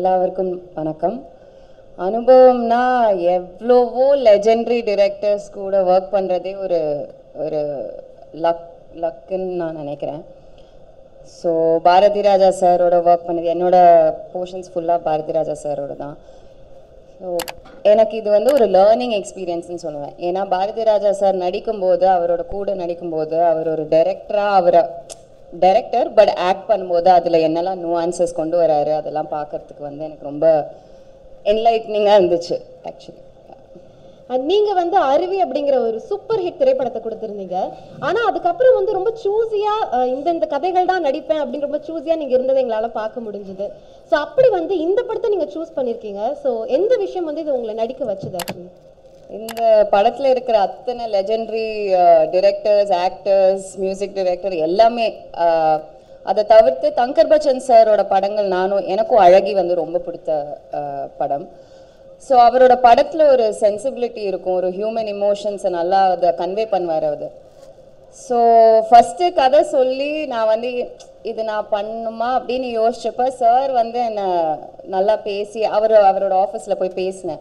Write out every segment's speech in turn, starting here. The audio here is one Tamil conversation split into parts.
எல்லாருக்கும் வணக்கம் அனுபவம்னா எவ்வளவோ லெஜெண்டரி டிரெக்டர்ஸ் கூட ஒர்க் பண்ணுறதே ஒரு ஒரு லக் லக்குன்னு நான் நினைக்கிறேன் ஸோ பாரதி ராஜா சாரோட ஒர்க் பண்ணது என்னோட போர்ஷன்ஸ் ஃபுல்லாக பாரதி ராஜா சாரோட தான் ஸோ எனக்கு இது வந்து ஒரு லேர்னிங் எக்ஸ்பீரியன்ஸ்னு சொல்லுவேன் ஏன்னா பாரதி ராஜா சார் நடிக்கும்போது அவரோட கூட நடிக்கும்போது அவர் ஒரு டைரக்டராக அவரை டைரக்டர் பட் ஆக்ட் பண்ணும்போது அதில் என்னெல்லாம் நுவான்சஸ் கொண்டு வராரு அதெல்லாம் பார்க்கறதுக்கு வந்து எனக்கு ரொம்ப என்லைட்னிங்காக இருந்துச்சு ஆக்சுவலி And நீங்க வந்து அருவி அப்படிங்கிற ஒரு சூப்பர் ஹிட் திரைப்படத்தை கொடுத்திருந்தீங்க ஆனா அதுக்கப்புறம் வந்து ரொம்ப சூஸியா இந்த இந்த கதைகள் தான் நடிப்பேன் அப்படிங்கிற ரொம்ப சூஸியா நீங்க இருந்ததை எங்களால பார்க்க முடிஞ்சது ஸோ அப்படி வந்து இந்த படத்தை நீங்க சூஸ் பண்ணிருக்கீங்க ஸோ எந்த விஷயம் வந்து இது உங்களை நடிக்க வச்சது ஆக்சுவலி இந்த படத்தில் இருக்கிற அத்தனை legendary directors actors music director எல்லாமே அஹ், அதை தவிர்த்து தங்கர் பச்சன் சாரோட படங்கள் நானும் எனக்கும் அழகி வந்து ரொம்ப பிடித்த அஹ், படம் ஸோ அவரோட படத்தில் ஒரு சென்சிபிலிட்டி இருக்கும் ஒரு ஹியூமன் இமோஷன்ஸை நல்லா அதை கன்வே பண்ணுவார் அவர் ஸோ ஃபஸ்ட்டு கதை சொல்லி நான் வந்து இது நான் பண்ணுமா அப்படின்னு யோசிச்சப்ப சார் வந்து என்னை நல்லா பேசி அவர் அவரோட ஆஃபீஸில் போய் பேசினேன்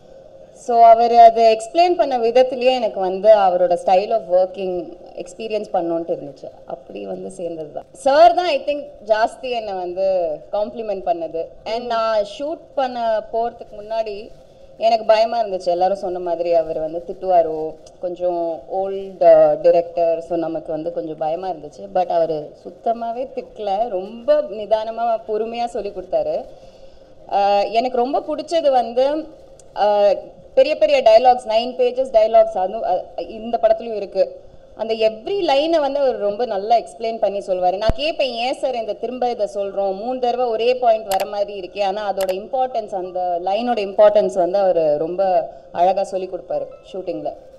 ஸோ அவர் அதை எக்ஸ்பிளைன் பண்ண விதத்துலேயே எனக்கு வந்து அவரோட ஸ்டைல் ஆஃப் ஒர்க்கிங் எக்ஸ்பீரியன்ஸ் பண்ணோன்ட்டு இருந்துச்சு அப்படி வந்து சேர்ந்தது தான் சார் தான் ஐ திங்க் ஜாஸ்தி என்னை வந்து காம்ப்ளிமெண்ட் பண்ணது அண்ட் நான் ஷூட் பண்ண போகிறதுக்கு முன்னாடி எனக்கு பயமாக இருந்துச்சு எல்லாரும் சொன்ன மாதிரி அவர் வந்து திட்டுவாரோ கொஞ்சம் ஓல்டு டிரெக்டர் ஸோ நமக்கு வந்து கொஞ்சம் பயமாக இருந்துச்சு பட் அவர் சுத்தமாகவே திட்டல ரொம்ப நிதானமாக பொறுமையாக சொல்லி கொடுத்தாரு ஆஹ் எனக்கு ரொம்ப பிடிச்சது வந்து ஆஹ் பெரிய பெரிய டயலாக்ஸ் நைன் பேஜஸ் டயலாக்ஸ் அதுவும் அஹ் இந்த படத்துலையும் இருக்கு அந்த எவ்ரி லைனை வந்து அவர் ரொம்ப நல்லா எக்ஸ்பிளைன் பண்ணி சொல்வார் நான் கேட்பேன் ஏன் சார் இந்த திரும்ப இதை சொல்கிறோம் மூணு தடவை ஒரே பாயிண்ட் வர மாதிரி இருக்கே ஆனால் அதோட இம்பார்ட்டன்ஸ் அந்த லைனோட இம்பார்ட்டன்ஸ் வந்து அவர் ரொம்ப அழகாக சொல்லி கொடுப்பாரு ஷூட்டிங்கில்